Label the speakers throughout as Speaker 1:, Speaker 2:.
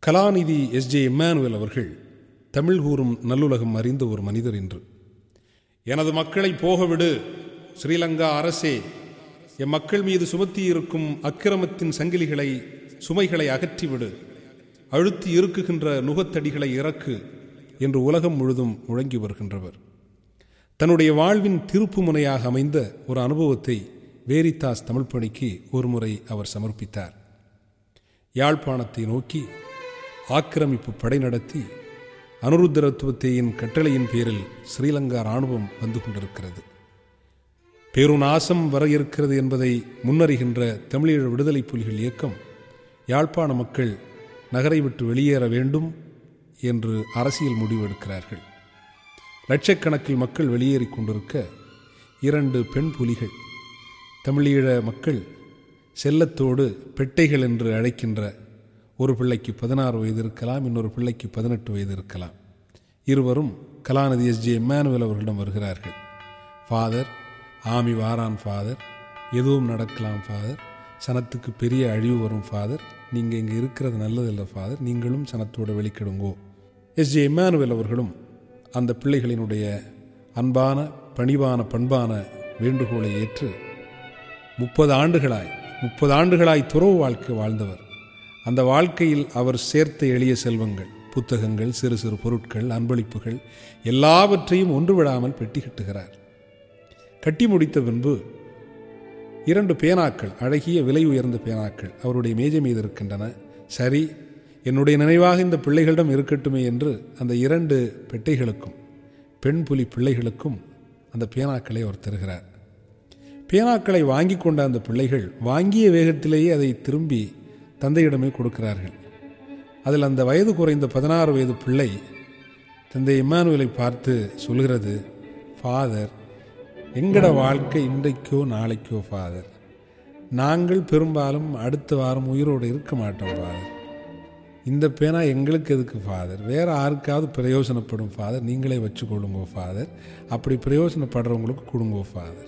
Speaker 1: கலாநிதி S J Emmanuel அவர்கள் தமிழ் கூறும் நல்லுலகம் அறிந்த ஒரு மனிதர் என்று எனது மக்களை போகவிடு ஸ்ரீலங்கா அரசே எம் மக்கள் மீது சுமத்தி இருக்கும் அக்கிரமத்தின் சங்கிலிகளை சுமைகளை அகற்றிவிடு அழுத்தி இருக்குகின்ற நுகத்தடிகளை இறக்கு என்று உலகம் முழுதும் முழங்கி வருகின்றவர் தன்னுடைய வாழ்வின் திருப்பு முனையாக அமைந்த ஒரு அனுபவத்தை வேரித்தாஸ் தமிழ் பணிக்கு ஒருமுறை அவர் சமர்ப்பித்தார் யாழ்ப்பாணத்தை நோக்கி ஆக்கிரமிப்பு படை நடத்தி அனுருத்தரத்துவத்தையின் கட்டளையின் பேரில் ஸ்ரீலங்கா இராணுவம் வந்து கொண்டிருக்கிறது பேருநாசம் வர இருக்கிறது என்பதை முன்னறிகின்ற தமிழீழ விடுதலை புலிகள் இயக்கம் யாழ்ப்பாண மக்கள் நகரை விட்டு வெளியேற வேண்டும் என்று அரசியல் முடிவு எடுக்கிறார்கள் லட்சக்கணக்கில் மக்கள் வெளியேறி கொண்டிருக்க இரண்டு பெண் புலிகள் தமிழீழ மக்கள் செல்லத்தோடு பெட்டைகள் என்று அழைக்கின்ற ஒரு பிள்ளைக்கு பதினாறு வயது இருக்கலாம் இன்னொரு பிள்ளைக்கு பதினெட்டு வயது இருக்கலாம் இருவரும் கலாநிதி எஸ் ஜே இம்மானுவேல் அவர்களிடம் வருகிறார்கள் ஃபாதர் ஆமி வாரான் ஃபாதர் எதுவும் நடக்கலாம் ஃபாதர் சனத்துக்கு பெரிய அழிவு வரும் ஃபாதர் நீங்கள் இங்கே இருக்கிறது நல்லதில்லை ஃபாதர் நீங்களும் சனத்தோடு வெளிக்கிடுங்கோ எஸ் ஜே இம்மானுவேல் அவர்களும் அந்த பிள்ளைகளினுடைய அன்பான பணிவான பண்பான வேண்டுகோளை ஏற்று முப்பது ஆண்டுகளாய் முப்பது ஆண்டுகளாய் துறவு வாழ்க்கை வாழ்ந்தவர் அந்த வாழ்க்கையில் அவர் சேர்த்த எளிய செல்வங்கள் புத்தகங்கள் சிறு சிறு பொருட்கள் அன்பளிப்புகள் எல்லாவற்றையும் ஒன்று விடாமல் பெட்டி கட்டுகிறார் கட்டி முடித்த பின்பு இரண்டு பேனாக்கள் அழகிய விலை உயர்ந்த பேனாக்கள் அவருடைய மேஜை மீது இருக்கின்றன சரி என்னுடைய நினைவாக இந்த பிள்ளைகளிடம் இருக்கட்டுமே என்று அந்த இரண்டு பெட்டைகளுக்கும் பெண் புலி பிள்ளைகளுக்கும் அந்த பேனாக்களை அவர் தருகிறார் பேனாக்களை வாங்கி கொண்ட அந்த பிள்ளைகள் வாங்கிய வேகத்திலேயே அதை திரும்பி தந்தையிடமே கொடுக்கிறார்கள் அதில் அந்த வயது குறைந்த பதினாறு வயது பிள்ளை தந்தை இம்மானுவேலை பார்த்து சொல்கிறது ஃபாதர் எங்கட வாழ்க்கை இன்றைக்கோ நாளைக்கோ ஃபாதர் நாங்கள் பெரும்பாலும் அடுத்த வாரம் உயிரோடு இருக்க மாட்டோம் ஃபாதர் இந்த பேனா எங்களுக்கு எதுக்கு ஃபாதர் வேறு யாருக்காவது பிரயோஜனப்படும் ஃபாதர் நீங்களே வச்சுக்கொள்ளுங்கோ ஃபாதர் அப்படி பிரயோஜனப்படுறவங்களுக்கு கொடுங்கோ ஃபாதர்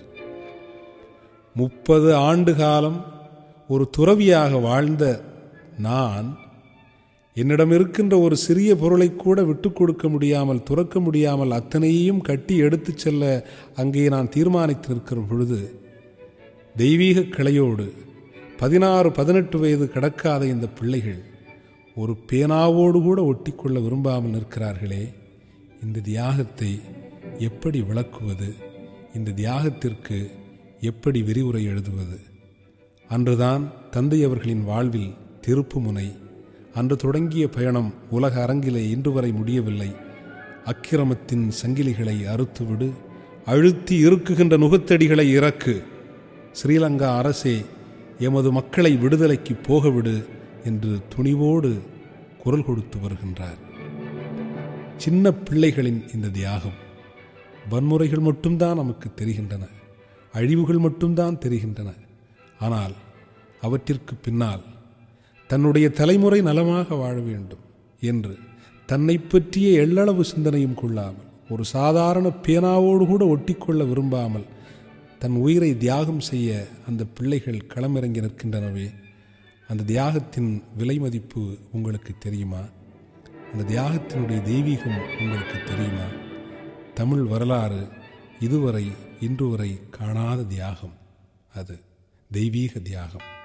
Speaker 1: முப்பது ஆண்டு காலம் ஒரு துறவியாக வாழ்ந்த நான் என்னிடம் இருக்கின்ற ஒரு சிறிய பொருளை கூட விட்டு கொடுக்க முடியாமல் துறக்க முடியாமல் அத்தனையையும் கட்டி எடுத்துச் செல்ல அங்கே நான் தீர்மானித்து நிற்கிற பொழுது தெய்வீக கிளையோடு பதினாறு பதினெட்டு வயது கடக்காத இந்த பிள்ளைகள் ஒரு பேனாவோடு கூட ஒட்டிக்கொள்ள விரும்பாமல் நிற்கிறார்களே இந்த தியாகத்தை எப்படி விளக்குவது இந்த தியாகத்திற்கு எப்படி விரிவுரை எழுதுவது அன்றுதான் தந்தை அவர்களின் வாழ்வில் திருப்பு முனை அன்று தொடங்கிய பயணம் உலக அரங்கிலே இன்று வரை முடியவில்லை அக்கிரமத்தின் சங்கிலிகளை அறுத்துவிடு அழுத்தி இருக்குகின்ற நுகத்தடிகளை இறக்கு ஸ்ரீலங்கா அரசே எமது மக்களை விடுதலைக்கு போகவிடு என்று துணிவோடு குரல் கொடுத்து வருகின்றார் சின்ன பிள்ளைகளின் இந்த தியாகம் வன்முறைகள் மட்டும்தான் நமக்கு தெரிகின்றன அழிவுகள் மட்டும்தான் தெரிகின்றன ஆனால் அவற்றிற்கு பின்னால் தன்னுடைய தலைமுறை நலமாக வாழ வேண்டும் என்று தன்னை பற்றிய எள்ளளவு சிந்தனையும் கொள்ளாமல் ஒரு சாதாரண பேனாவோடு கூட ஒட்டிக்கொள்ள விரும்பாமல் தன் உயிரை தியாகம் செய்ய அந்த பிள்ளைகள் களமிறங்கி நிற்கின்றனவே அந்த தியாகத்தின் விலை மதிப்பு உங்களுக்கு தெரியுமா அந்த தியாகத்தினுடைய தெய்வீகம் உங்களுக்கு தெரியுமா தமிழ் வரலாறு இதுவரை இன்று வரை காணாத தியாகம் அது தெய்வீக தியாகம்